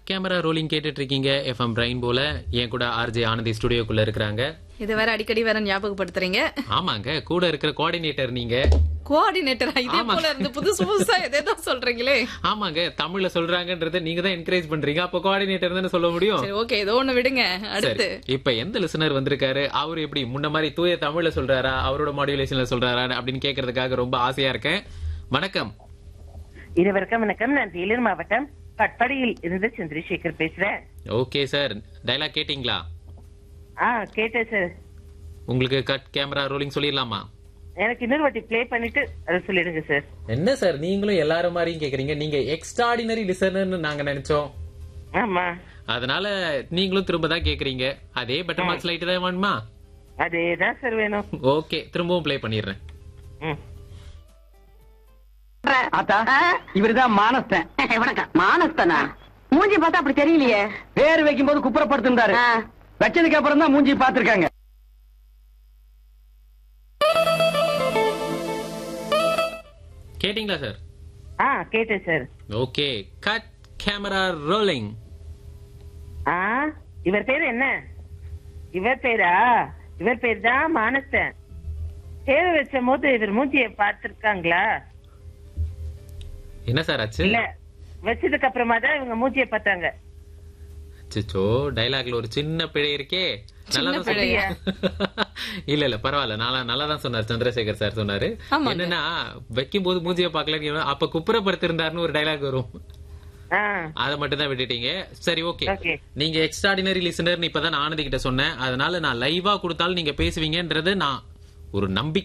Camera rolling கேட்டுட்டு இருக்கீங்க FM brain போல என் கூட ஆர்ஜே ஆனந்தி ஸ்டுடியோக்குள்ள இருக்கிறாங்க இது வேற அடிக்கடி வேற ஞாபகப்படுத்துறீங்க ஆமாங்க கூட இருக்கிற கோஆர்டினேட்டர் நீங்க கோஆர்டினேட்டரா இதே போல இருந்து புதுசு புதுசா எதேதோ சொல்றீங்களே ஆமாங்க தமிழ்ல சொல்றாங்கன்றத நீங்க தான் என்கரேஜ் பண்றீங்க அப்ப கோஆர்டினேட்டர் தானே சொல்ல முடியும் சரி ஓகே ஏதோ ஒண்ணு விடுங்க அடுத்து சரி இப்ப எந்த லிசனர் வந்திருக்காரு அவர் எப்படி முன்ன மாதிரி தூய தமிழ்ல சொல்றாரா அவரோட மாடுலேஷன்ல சொல்றாரா அப்படின்னு கேக்குறதுக்காக ரொம்ப ஆசையா இருக்கேன் வணக்கம் இருவருக்கும் வணக்கம் நான் வேலூர் மாவட்டம் பட்பாடியில் இருந்து சந்திரசேகர் பேசுறேன் ஓகே சார் டைலாக் கேட்டிங்களா ஆ கேட்டேன் சார் உங்களுக்கு கட் கேமரா ரோலிங் சொல்லிடலாமா எனக்கு இன்னொரு வாட்டி ப்ளே பண்ணிட்டு அதை சொல்லிடுங்க சார் என்ன சார் நீங்களும் எல்லாரும் மாதிரியும் கேக்குறீங்க நீங்க எக்ஸ்ட்ராடினரி லிசனர்னு நாங்க நினைச்சோம் ஆமா அதனால நீங்களும் திரும்ப தான் கேக்குறீங்க அதே பட்டன் மார்க்ஸ் லைட் தான் வேணுமா அதேதான் சார் வேணும் ஓகே திரும்பவும் ப்ளே பண்ணிடுறேன் ம். ஆத்தா இவருதான் மானஸ்தன் வணக்கம் மானஸ்தனா மூஞ்சி பார்த்தா அப்படி தெரியலையே பேர் வைக்கும் போது குப்புறப்படுத்திருந்தாரு ஆ. வச்சதுக்கு அப்புறம் தான் மூஞ்சி பாத்திருக்காங்க கேட்டிங்களா சார் ஆ கேட்டேன் sir okay cut camera rolling ஆ இவர் பேர் என்ன இவர் பேரா இவர் பேர் தான் மானஸ்தன் தேவை வச்ச போது இவர் மூஞ்சிய பார்த்திருக்காங்களா என்ன சார் ஆச்சு இல்ல வச்சதுக்கு அப்புறமா தான் இவங்க மூஞ்சிய பார்த்தாங்க சிச்சோ டைலாக்ல ஒரு சின்ன பிழை இருக்கே நல்லா தான் பிழையா? இல்ல இல்ல பரவாயில்ல நல்லா நல்லா தான் சொன்னார் சந்திரசேகர் சார் சொன்னாரு ஆமாங்க. என்னன்னா வைக்கும் போது மூஞ்சிய பாக்கல அப்ப குப்புறப்படுத்திருந்தாருன்னு ஒரு டைலாக் வரும் ஆ அதை மட்டும் தான் விட்டுட்டீங்க சரி ஓகே Okay. நீங்க எக்ஸ்ட்ராடினரி லிசனர்னு இப்பதான் ஆனந்தி கிட்ட சொன்னேன் அதனால நான் லைவா கொடுத்தாலும் நீங்க பேசுவீங்கன்றது நான் ஒரு நம்பிக்கை